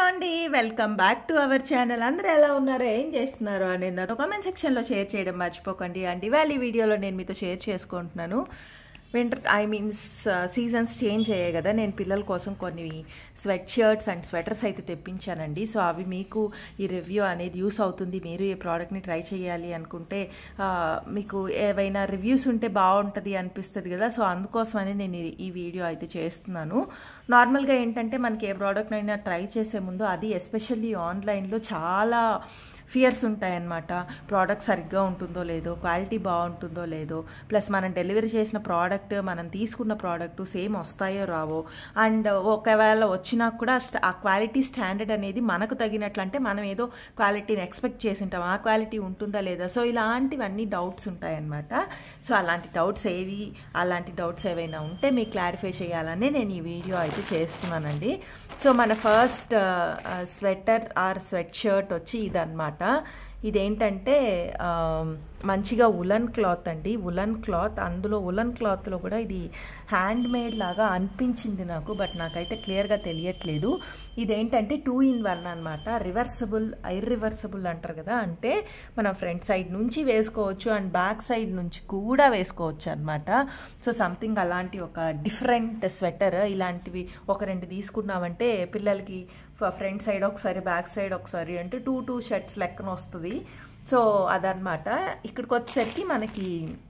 అండి welcome back to our channel అందరూ ఎలా ఉన్నారో ఏం చేస్తున్నారో అనేది నాతో కామెంట్ సెక్షన్లో షేర్ చేయడం మర్చిపోకండి అండ్ ఇవాళ ఈ వీడియోలో నేను మీతో షేర్ చేసుకుంటున్నాను winter I means seasons change అయ్యాయి కదా నేను పిల్లల కోసం కొన్ని స్వెట్ షర్ట్స్ అండ్ స్వెటర్స్ అయితే తెప్పించానండి సో అవి మీకు ఈ రివ్యూ అనేది యూస్ అవుతుంది మీరు ఈ ప్రోడక్ట్ని ట్రై చేయాలి అనుకుంటే ఆ, మీకు ఏవైనా రివ్యూస్ ఉంటే బాగుంటుంది అనిపిస్తుంది కదా సో అందుకోసమని నేను ఈ- ఈ వీడియో అయితే చేస్తున్నాను నార్మల్గా ఏంటంటే మనకి ఏ ప్రోడక్ట్ అయినా ట్రై చేసే ముందు అది ఎస్పెషల్లీ ఆన్లైన్లో చాలా ఫియర్స్ ఉంటాయన్నమాట ప్రోడక్ట్ సరిగ్గా ఉంటుందో లేదో క్వాలిటీ బాగుంటుందో లేదో ప్లస్ మనం డెలివరీ చేసిన ప్రోడక్ట్ మనం తీసుకున్న ప్రోడక్ట్ సేమ్ వస్తాయో రావో అండ్ ఒకవేళ వచ్చినా కూడా స్ట్- ఆ క్వాలిటీ స్టాండర్డ్ అనేది మనకు తగినట్లు అంటే మనం ఏదో క్వాలిటీని ఎక్స్పెక్ట్ చేసి ఉంటాం ఆ క్వాలిటీ ఉంటుందా లేదా సో ఇలాంటివన్నీ డౌట్స్ ఉంటాయన్నమాట సో అలాంటి డౌట్స్ ఏవి అలాంటి డౌట్స్ ఏవైనా ఉంటే మీకు క్లారిఫై చేయాలని నేను ఈ వీడియో అయితే చేస్తున్నానండి సో మన first sweater or sweatshirt వచ్చి ఇదన్నమాట ఇదేంటంటే ఆ, మంచిగా ఉలన్ క్లాత్ అండి ఉలన్ క్లాత్ అందులో ఉలన్ క్లాత్లో కూడా ఇది హ్యాండ్ మేడ్ లాగా అనిపించింది నాకు బట్ నాకైతే క్లియర్గా తెలియట్లేదు ఇదేంటంటే టూ ఇన్ వన్ అనమాట రివర్సబుల్ ఇర్రివర్సబుల్ అంటారు కదా అంటే మనం ఫ్రంట్ సైడ్ నుంచి వేసుకోవచ్చు అండ్ బ్యాక్ సైడ్ నుంచి కూడా వేసుకోవచ్చు అనమాట సో సంథింగ్ అలాంటి ఒక డిఫరెంట్ స్వెటర్ ఇలాంటివి ఒక రెండు తీసుకున్నామంటే పిల్లలకి ఫ్రంట్ సైడ్ ఒకసారి బ్యాక్ సైడ్ ఒకసారి అంటే టూ టూ షర్ట్స్ లెక్కన వస్తుంది సో అదనమాట ఇక్కడికి వచ్చేసరికి మనకి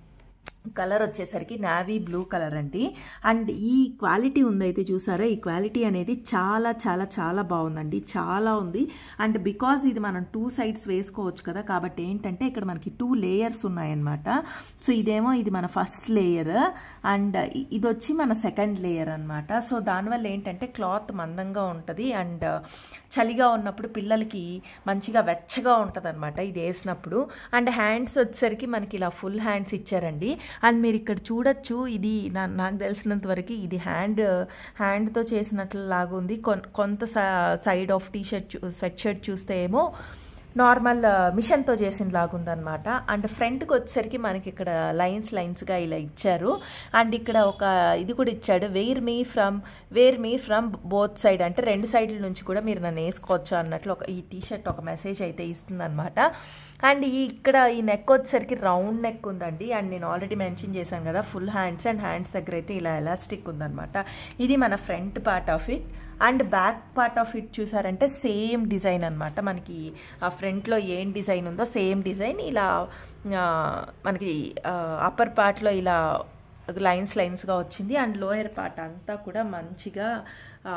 కలర్ వచ్చేసరికి నావీ బ్లూ కలర్ అండి అండ్ ఈ క్వాలిటీ ఉందైతే చూసారా ఈ క్వాలిటీ అనేది చాలా చాలా చాలా బాగుందండి చాలా ఉంది అండ్ బికాజ్ ఇది మనం టూ సైడ్స్ వేసుకోవచ్చు కదా కాబట్టి ఏంటంటే ఇక్కడ మనకి టూ లేయర్స్ ఉన్నాయన్నమాట సో ఇదేమో ఇది మన ఫస్ట్ లేయర్ అండ్ ఇది వచ్చి మన సెకండ్ లేయర్ అనమాట సో దానివల్ల ఏంటంటే క్లాత్ మందంగా ఉంటుంది అండ్ చలిగా ఉన్నప్పుడు పిల్లలకి మంచిగా వెచ్చగా ఉంటుంది అనమాట ఇది వేసినప్పుడు అండ్ హ్యాండ్స్ వచ్చేసరికి మనకి ఇలా ఫుల్ హ్యాండ్స్ ఇచ్చారండి అండ్ మీరు ఇక్కడ చూడొచ్చు ఇది నా నాకు తెలిసినంత వరకు ఇది హ్యాండ్ హ్యాండ్తో చేసినట్లు లాగా ఉంది కొన్- కొంత side of T shirt sweatshirt చూస్తే ఏమో నార్మల్ మిషన్తో చేసిన లాగుందనమాట అండ్ ఫ్రంట్కి వచ్చేసరికి మనకి ఇక్కడ లైన్స్ లైన్స్గా ఇలా ఇచ్చారు అండ్ ఇక్కడ ఒక ఇది కూడా ఇచ్చాడు wear me from wear me from both side అంటే రెండు సైడ్ల నుంచి కూడా మీరు నన్ను వేసుకోవచ్చు అన్నట్లు ఒక ఈ టీ షర్ట్ ఒక మెసేజ్ అయితే ఇస్తుందన్నమాట అండ్ ఈ ఇక్కడ ఈ నెక్ వచ్చేసరికి రౌండ్ నెక్ ఉందండి అండ్ నేను ఆల్రెడీ మెన్షన్ చేశాను కదా ఫుల్ హ్యాండ్స్ అండ్ హ్యాండ్స్ దగ్గర అయితే ఇలా ఎలాస్టిక్ ఉందన్నమాట ఇది మన front part of it and back part of it చూసారంటే సేమ్ డిజైన్ అనమాట మనకి ఆ ఫ్రంట్లో ఏం డిజైన్ ఉందో సేమ్ డిజైన్ ఇలా ఆ, మనకి అప్పర్ పార్ట్లో ఇలా లైన్స్ లైన్స్గా వచ్చింది అండ్ లోయర్ పార్ట్ అంతా కూడా మంచిగా ఆ,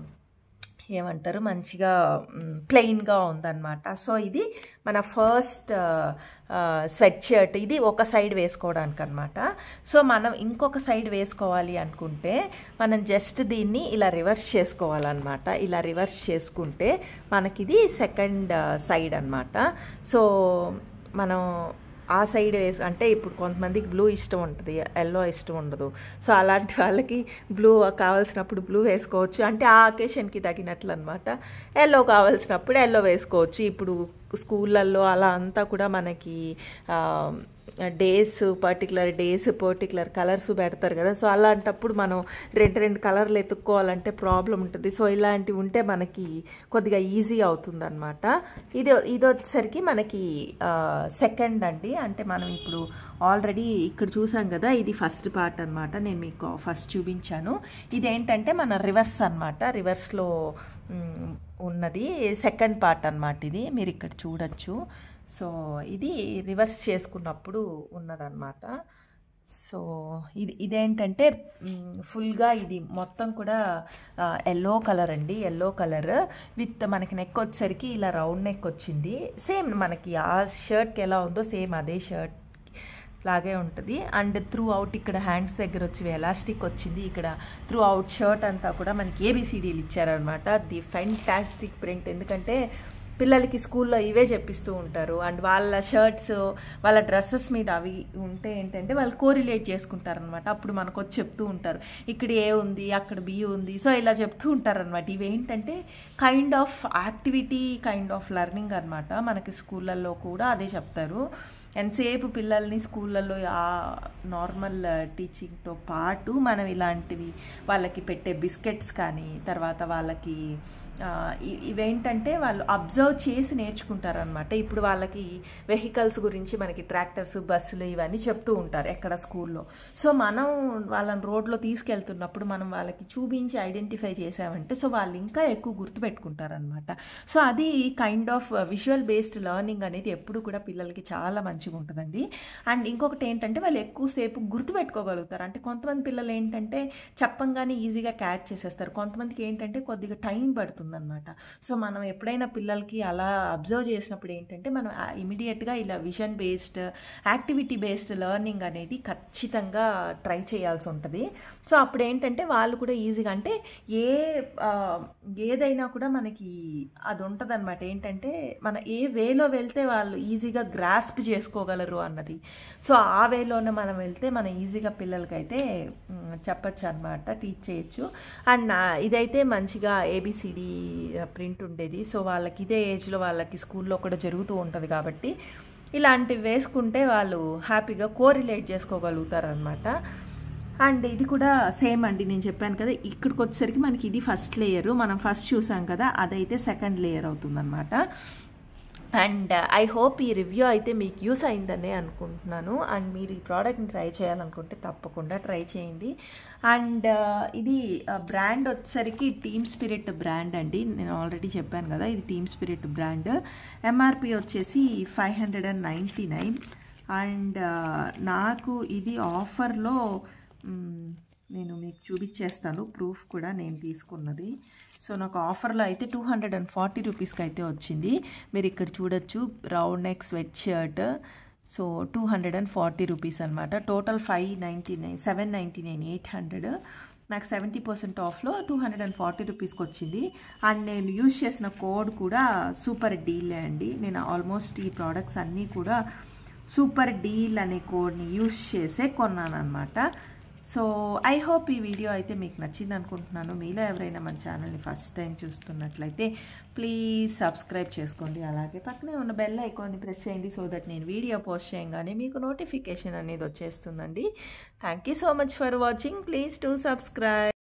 ఏమంటారు మంచిగా ప్లెయిన్గా ఉందన్నమాట సో ఇది మన ఫస్ట్ స్వెట్ షర్ట్ ఇది ఒక సైడ్ వేసుకోవడానికి అనమాట సో మనం ఇంకొక సైడ్ వేసుకోవాలి అనుకుంటే మనం జస్ట్ దీన్ని ఇలా రివర్స్ చేసుకోవాలన్నమాట ఇలా రివర్స్ చేసుకుంటే మనకిది సెకండ్ సైడ్ అనమాట సో మనం ఆ సైడ్ వేసి అంటే ఇప్పుడు కొంతమందికి బ్లూ ఇష్టం ఉంటుంది ఎల్లో ఇష్టం ఉండదు సో అలాంటి వాళ్ళకి బ్లూ కావాల్సినప్పుడు బ్లూ వేసుకోవచ్చు అంటే ఆ అకేషన్కి తగినట్లు అనమాట ఎల్లో కావాల్సినప్పుడు ఎల్లో వేసుకోవచ్చు ఇప్పుడు స్కూళ్ళల్లో అలా అంతా కూడా మనకి days particular days particular colours పెడతారు కదా సో అలాంటప్పుడు మనం రెండు రెండు కలర్లు ఎత్తుక్కోవాలంటే ప్రాబ్లం ఉంటుంది సో ఇలాంటివి ఉంటే మనకి కొద్దిగా ఈజీ అవుతుంది అనమాట ఇది ఇది వచ్చేసరికి మనకి సెకండ్ అండి అంటే మనం ఇప్పుడు ఆల్రెడీ ఇక్కడ చూసాం కదా ఇది ఫస్ట్ పార్ట్ అనమాట నేను మీకు ఫస్ట్ చూపించాను ఇదేంటంటే మన రివర్స్ అనమాట రివర్స్లో ఉన్నది సెకండ్ పార్ట్ అనమాట ఇది మీరు ఇక్కడ చూడొచ్చు సో ఇది రివర్స్ చేసుకున్నప్పుడు ఉన్నదన్నమాట సో ఇది ఇదేంటంటే మ్, ఫుల్గా ఇది మొత్తం కూడా ఎల్లో కలర్ అండి ఎల్లో కలర్ విత్ మనకి నెక్ వచ్చేసరికి ఇలా రౌండ్ నెక్ వచ్చింది సేమ్ మనకి ఆ షర్ట్కి ఎలా ఉందో సేమ్ అదే షర్ట్ లాగే ఉంటుంది అండ్ త్రూ అవుట్ ఇక్కడ హ్యాండ్స్ దగ్గర వచ్చి ఎలాస్టిక్ వచ్చింది ఇక్కడ త్రూ అవుట్ షర్ట్ అంతా కూడా మనకి ఏబిసిడీలు ఇచ్చారనమాట ది ఫెంటాస్టిక్ ప్రింట్ ఎందుకంటే పిల్లలకి స్కూల్లో ఇవే చెప్పిస్తూ ఉంటారు అండ్ వాళ్ళ షర్ట్స్ వాళ్ళ డ్రెస్సెస్ మీద అవి ఉంటే ఏంటంటే వాళ్ళు కోరిలేట్ చేసుకుంటారనమాట అప్పుడు మనకు వచ్చి చెప్తూ ఉంటారు ఇక్కడ ఏ ఉంది అక్కడ బి ఉంది సో ఇలా చెప్తూ ఉంటారనమాట ఇవేంటంటే kind of activity kind of learning అనమాట మనకి స్కూళ్ళల్లో కూడా అదే చెప్తారు ఎంతసేపు పిల్లల్ని స్కూళ్ళల్లో ఆ నార్మల్ టీచింగ్తో పాటు మనం ఇలాంటివి వాళ్ళకి పెట్టే బిస్కెట్స్ కానీ తర్వాత వాళ్ళకి ఆ, ఇ- ఇవేంటంటే వాళ్ళు అబ్జర్వ్ చేసి నేర్చుకుంటారనమాట ఇప్పుడు వాళ్ళకి వెహికల్స్ గురించి మనకి ట్రాక్టర్స్ బస్సులు ఇవన్నీ చెప్తూ ఉంటారు ఎక్కడ స్కూల్లో సో మనం వాళ్ళని రోడ్లో తీసుకెళ్తున్నప్పుడు మనం వాళ్ళకి చూపించి ఐడెంటిఫై చేసామంటే సో వాళ్ళు ఇంకా ఎక్కువ గుర్తుపెట్టుకుంటారనమాట సో అది kind of visual based learning అనేది ఎప్పుడు కూడా పిల్లలకి చాలా మంచిగా ఉంటుందండి అండ్ ఇంకొకటి ఏంటంటే వాళ్ళు ఎక్కువసేపు గుర్తుపెట్టుకోగలుగుతారు అంటే కొంతమంది పిల్లలు ఏంటంటే చెప్పంగానే ఈజీగా క్యాచ్ చేసేస్తారు కొంతమందికి ఏంటంటే కొద్దిగా టైం పడుతుందన్నమాట సో మనం ఎప్పుడైనా పిల్లలకి అలా అబ్జర్వ్ చేసినప్పుడు ఏంటంటే మనం ఇమీడియట్గా ఇలా vision based activity based learning అనేది ఖచ్చితంగా ట్రై చేయాల్సి ఉంటుంది సో అప్పుడు ఏంటంటే వాళ్ళు కూడా ఈజీగా అంటే ఏ ఆ, ఏదైనా కూడా మనకి అది ఉంటుంది అనమాట ఏంటంటే మన ఏ వేలో వెళ్తే వాళ్ళు ఈజీగా గ్రాస్ప్ చేసుకోగలరు అన్నది సో ఆ వేలోనే మనం వెళ్తే మనం ఈజీగా పిల్లలకైతే మ్, చెప్పచ్చు అనమాట టీచ్ చేయొచ్చు అండ్ నా- ఇదైతే మంచిగా ఏబిసిడి ప్రింట్ ఉండేది సో వాళ్ళకి ఇదే ఏజ్లో వాళ్ళకి స్కూల్లో కూడా జరుగుతూ ఉంటుంది కాబట్టి ఇలాంటివి వేసుకుంటే వాళ్ళు హ్యాపీగా కోరిలేట్ చేసుకోగలుగుతారు అనమాట అండ్ ఇది కూడా సేమ్ అండి నేను చెప్పాను కదా ఇక్కడికి వచ్చేసరికి మనకి ఇది ఫస్ట్ లేయర్ మనం ఫస్ట్ చూసాం కదా అదైతే సెకండ్ లేయర్ అవుతుందన్నమాట అండ్ ఐ హోప్ ఈ రివ్యూ అయితే మీకు యూస్ అయిందనే అనుకుంటున్నాను అండ్ మీరు ఈ ప్రోడక్ట్ని ట్రై చేయాలనుకుంటే తప్పకుండా ట్రై చేయండి అండ్ ఇది బ్రాండ్ వచ్చేసరికి టీమ్ స్పిరిట్ బ్రాండ్ అండి నేను ఆల్రెడీ చెప్పాను కదా ఇది టీమ్ స్పిరిట్ బ్రాండ్ ఎంఆర్పి వచ్చేసి five hundred and ninety nine and నాకు ఇది ఆఫర్లో మ్, నేను మీకు చూపించేస్తాను ప్రూఫ్ కూడా నేను తీసుకున్నది సో నాకు ఆఫర్లో అయితే టూ హండ్రెడ్ అండ్ ఫార్టీ రూపీస్కి అయితే వచ్చింది మీరు ఇక్కడ చూడొచ్చు round neck sweatshirt so two hundred and forty rupees అనమాట total five ninety nine seven ninety nine eight hundred నాకు సెవెంటీ పర్సెంట్ ఆఫ్లో టూ హండ్రెడ్ అండ్ ఫార్టీ రూపీస్కి వచ్చింది అండ్ నేను యూజ్ చేసిన కోడ్ కూడా సూపర్ డీలే అండి నేను ఆల్మోస్ట్ ఈ ప్రోడక్ట్స్ అన్నీ కూడా సూపర్ డీల్ అనే కోడ్ని యూజ్ చేసే కొన్నాను అనమాట సో ఐ హోప్ ఈ వీడియో అయితే మీకు నచ్చింది అనుకుంటున్నాను మీలో ఎవరైనా మన ఛానల్ని ఫస్ట్ టైం చూస్తున్నట్లయితే ప్లీజ్ సబ్స్క్రైబ్ చేసుకోండి అలాగే పక్కనే ఉన్న బెల్ ఐకాన్ని ప్రెస్ చేయండి సో దట్ నేను వీడియో పోస్ట్ చేయగానే మీకు నోటిఫికేషన్ అనేది వచ్చేస్తుందండి thank you so much for watching please to subscribe